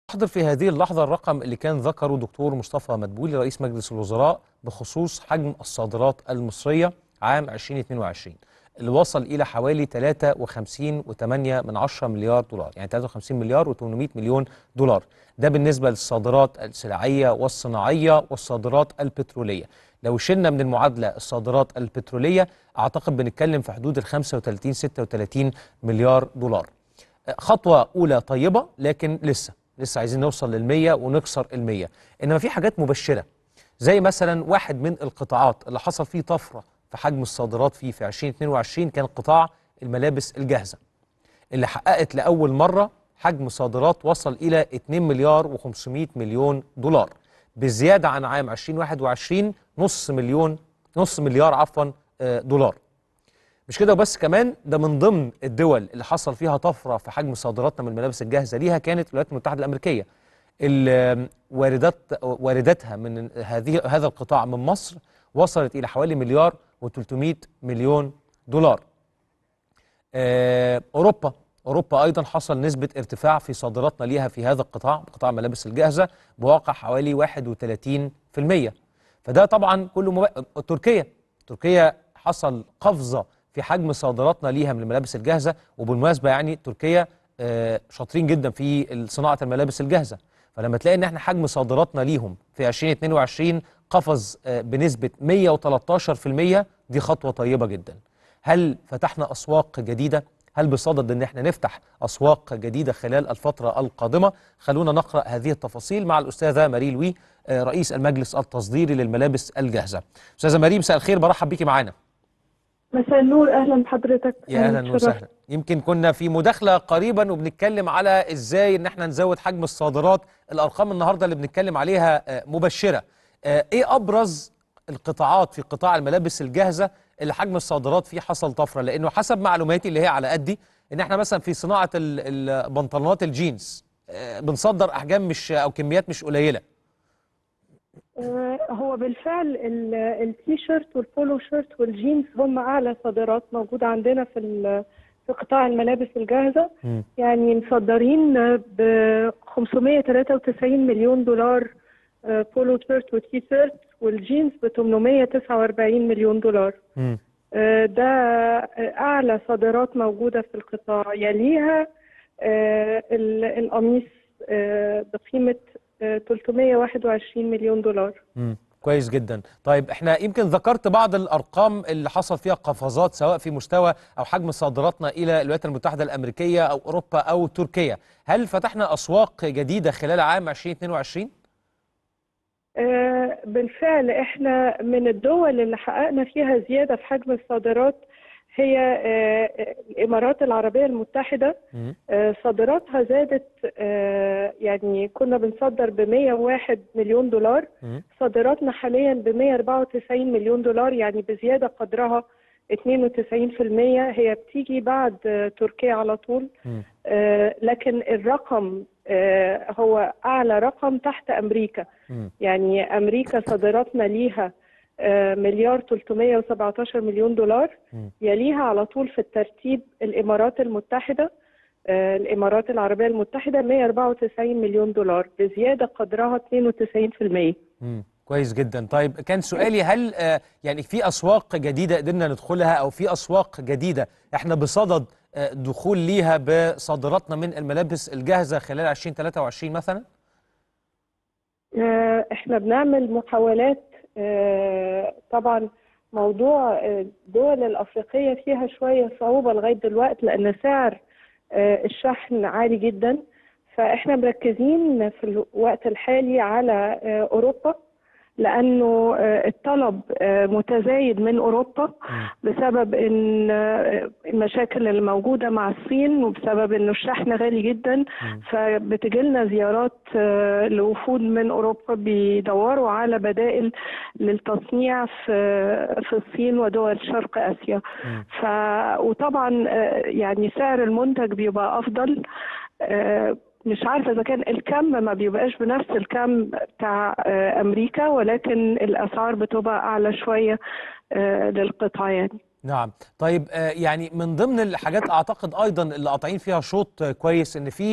أحضر في هذه اللحظة الرقم اللي كان ذكره دكتور مصطفى مدبولي رئيس مجلس الوزراء بخصوص حجم الصادرات المصرية عام 2022 اللي وصل إلى حوالي 53.8 من 10 مليار دولار يعني 53 مليار و800 مليون دولار ده بالنسبة للصادرات السلعية والصناعية والصادرات البترولية لو شلنا من المعادلة الصادرات البترولية أعتقد بنتكلم في حدود ال 35 36 مليار دولار خطوة أولى طيبة لكن لسه لسه عايزين نوصل للمية ونكسر المية إنما في حاجات مبشرة زي مثلا واحد من القطاعات اللي حصل فيه طفرة في حجم الصادرات فيه في 2022 كان قطاع الملابس الجاهزة اللي حققت لأول مرة حجم صادرات وصل إلى 2 مليار و500 مليون دولار بزيادة عن عام 2021 نص مليون نص مليار عفوا دولار مش كده وبس كمان ده من ضمن الدول اللي حصل فيها طفره في حجم صادراتنا من الملابس الجاهزه ليها كانت الولايات المتحده الامريكيه اللي واردات وارداتها من هذه هذا القطاع من مصر وصلت الى حوالي مليار و300 مليون دولار اوروبا اوروبا ايضا حصل نسبه ارتفاع في صادراتنا ليها في هذا القطاع قطاع الملابس الجاهزه بواقع حوالي 31% فده طبعا كله مب... تركيا تركيا حصل قفزه في حجم صادراتنا ليها من الملابس الجاهزه وبالمناسبه يعني تركيا شاطرين جدا في صناعه الملابس الجاهزه فلما تلاقي ان احنا حجم صادراتنا ليهم في 2022 قفز بنسبه 113% دي خطوه طيبه جدا. هل فتحنا اسواق جديده؟ هل بصدد ان احنا نفتح اسواق جديده خلال الفتره القادمه؟ خلونا نقرا هذه التفاصيل مع الاستاذه ماري لوي رئيس المجلس التصديري للملابس الجاهزه. استاذه ماري مساء الخير برحب بيكي معانا. مساء النور اهلا بحضرتك يا اهلا وسهلا يمكن كنا في مداخله قريبا وبنتكلم على ازاي ان احنا نزود حجم الصادرات الارقام النهارده اللي بنتكلم عليها مبشره ايه ابرز القطاعات في قطاع الملابس الجاهزه اللي حجم الصادرات فيه حصل طفره لانه حسب معلوماتي اللي هي على قدي ان احنا مثلا في صناعه البنطلونات الجينز بنصدر احجام مش او كميات مش قليله هو بالفعل التي شيرت والبولو شيرت والجينز هم اعلى صادرات موجوده عندنا في في قطاع الملابس الجاهزه م. يعني مصدرين ب 593 مليون دولار بولو شيرت وتي شيرت والجينز ب 849 مليون دولار م. ده اعلى صادرات موجوده في القطاع يليها القميص بقيمه 321 مليون دولار مم. كويس جدا طيب احنا يمكن ذكرت بعض الارقام اللي حصل فيها قفزات سواء في مستوى او حجم صادراتنا الى الولايات المتحده الامريكيه او اوروبا او تركيا هل فتحنا اسواق جديده خلال عام 2022 آه بالفعل احنا من الدول اللي حققنا فيها زياده في حجم الصادرات هي آه الامارات العربيه المتحده آه صادراتها زادت آه يعني كنا بنصدر ب 101 مليون دولار صادراتنا حاليا ب 194 مليون دولار يعني بزياده قدرها 92% هي بتيجي بعد تركيا على طول لكن الرقم هو اعلى رقم تحت امريكا يعني امريكا صادراتنا ليها مليار 317 مليون دولار يليها على طول في الترتيب الامارات المتحده الامارات العربيه المتحده 194 مليون دولار بزياده قدرها 92% مم. كويس جدا طيب كان سؤالي هل يعني في اسواق جديده قدرنا ندخلها او في اسواق جديده احنا بصدد دخول ليها بصادراتنا من الملابس الجاهزه خلال 2023 مثلا احنا بنعمل محاولات طبعا موضوع الدول الافريقيه فيها شويه صعوبه لغايه دلوقتي لان سعر الشحن عالي جدا فاحنا مركزين في الوقت الحالي على اوروبا لانه الطلب متزايد من اوروبا بسبب ان المشاكل اللي موجوده مع الصين وبسبب انه الشحن غالي جدا فبتجي لنا زيارات لوفود من اوروبا بيدوروا على بدائل للتصنيع في في الصين ودول شرق اسيا ف وطبعا يعني سعر المنتج بيبقى افضل مش عارفه اذا كان الكم ما بيبقاش بنفس الكم بتاع امريكا ولكن الاسعار بتبقى اعلى شويه للقطع يعني نعم طيب آه، يعني من ضمن الحاجات اعتقد ايضا اللي قاطعين فيها شوط آه، كويس ان في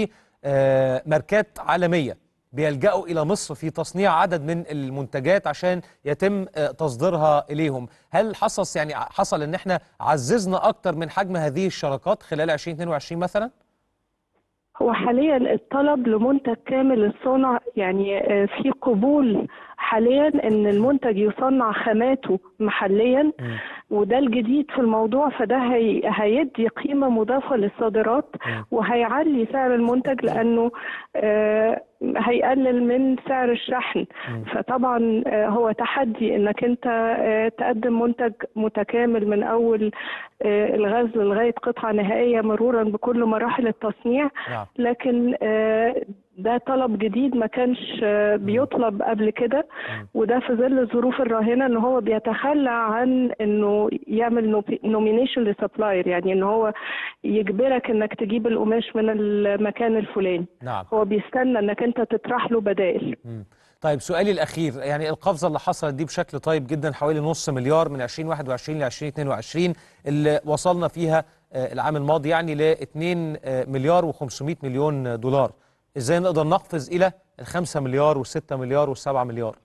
آه، ماركات عالميه بيلجأوا الى مصر في تصنيع عدد من المنتجات عشان يتم آه، تصديرها اليهم هل حصل يعني حصل ان احنا عززنا اكتر من حجم هذه الشراكات خلال 2022 مثلا هو حاليا الطلب لمنتج كامل الصنع يعني آه، في قبول حاليا ان المنتج يصنع خاماته محليا وده الجديد في الموضوع فده هي هيدي قيمة مضافة للصادرات مم. وهيعلي سعر المنتج لأنه آه، هيقلل من سعر الشحن مم. فطبعا آه، هو تحدي انك انت آه، تقدم منتج متكامل من اول آه، الغزل لغاية قطعة نهائية مرورا بكل مراحل التصنيع نعم لكن آه، ده طلب جديد ما كانش آه، بيطلب قبل كده مم. وده في ظل الظروف الراهنه ان هو بيتخلى عن انه يعمل نومينيشن لسبلاير يعني ان هو يجبرك انك تجيب القماش من المكان الفلاني نعم هو بيستنى انك انت تطرح له بدائل مم. طيب سؤالي الأخير يعني القفزة اللي حصلت دي بشكل طيب جدا حوالي نص مليار من 2021 ل 2022 اللي وصلنا فيها آه، العام الماضي يعني ل 2 آه، مليار و500 مليون دولار ازاي نقدر نقفز إلى ال 5 مليار وال6 مليار وال7 مليار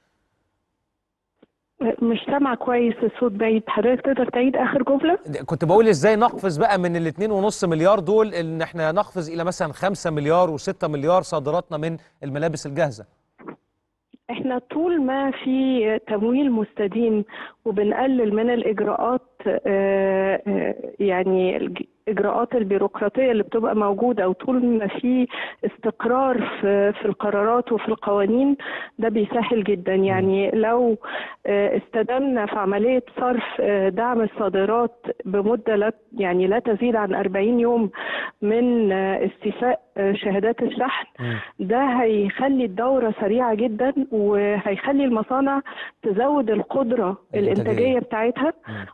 مش سامع كويس الصوت بعيد حضرتك تقدر تعيد اخر جمله كنت بقول ازاي نقفز بقى من ال 2.5 مليار دول ان احنا نقفز الى مثلا 5 مليار و6 مليار صادراتنا من الملابس الجاهزه احنا طول ما في تمويل مستديم وبنقلل من الاجراءات آه، آه، يعني الاجراءات البيروقراطيه اللي بتبقى موجوده وطول ما في استقرار في في القرارات وفي القوانين ده بيسهل جدا يعني لو آه، استدمنا في عمليه صرف آه، دعم الصادرات بمده لا يعني لا تزيد عن 40 يوم من آه، استيفاء آه، شهادات الشحن مم. ده هيخلي الدورة سريعة جدا وهيخلي المصانع تزود القدرة الإنتاجية. الإنتاجية بتاعتها مم.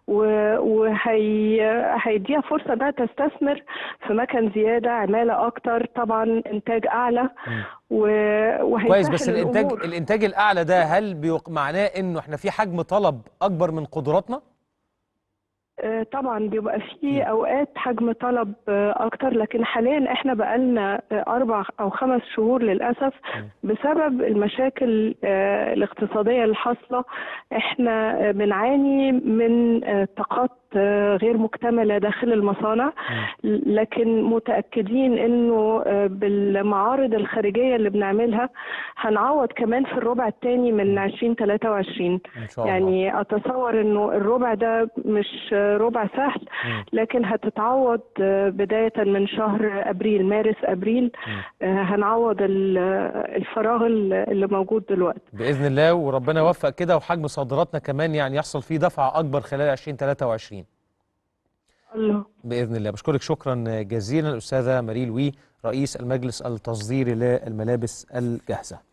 وهيديها فرصة إنها تستثمر في مكن زيادة عمالة أكتر طبعا إنتاج أعلى مم. و- وهيسهل كويس بس الانتاج الأمور. الانتاج الاعلى ده هل بيق... معناه انه احنا في حجم طلب اكبر من قدراتنا آه، طبعا بيبقى في اوقات حجم طلب آه، اكتر لكن حاليا احنا بقالنا آه، اربع او خمس شهور للاسف بسبب المشاكل آه، الاقتصاديه اللي حاصله احنا آه، بنعاني من آه، طاقات آه، غير مكتمله داخل المصانع لكن متاكدين انه آه، بالمعارض الخارجيه اللي بنعملها هنعوض كمان في الربع الثاني من 2023 ان شاء الله يعني اتصور انه الربع ده مش ربع سهل مم. لكن هتتعوض بداية من شهر ابريل مارس ابريل مم. آه، هنعوض ال- الفراغ اللي موجود دلوقتي باذن الله وربنا يوفق كده وحجم صادراتنا كمان يعني يحصل فيه دفعه اكبر خلال 2023 الله باذن الله بشكرك شكرا جزيلا الاستاذه ماري لوي رئيس المجلس التصديري للملابس الجاهزه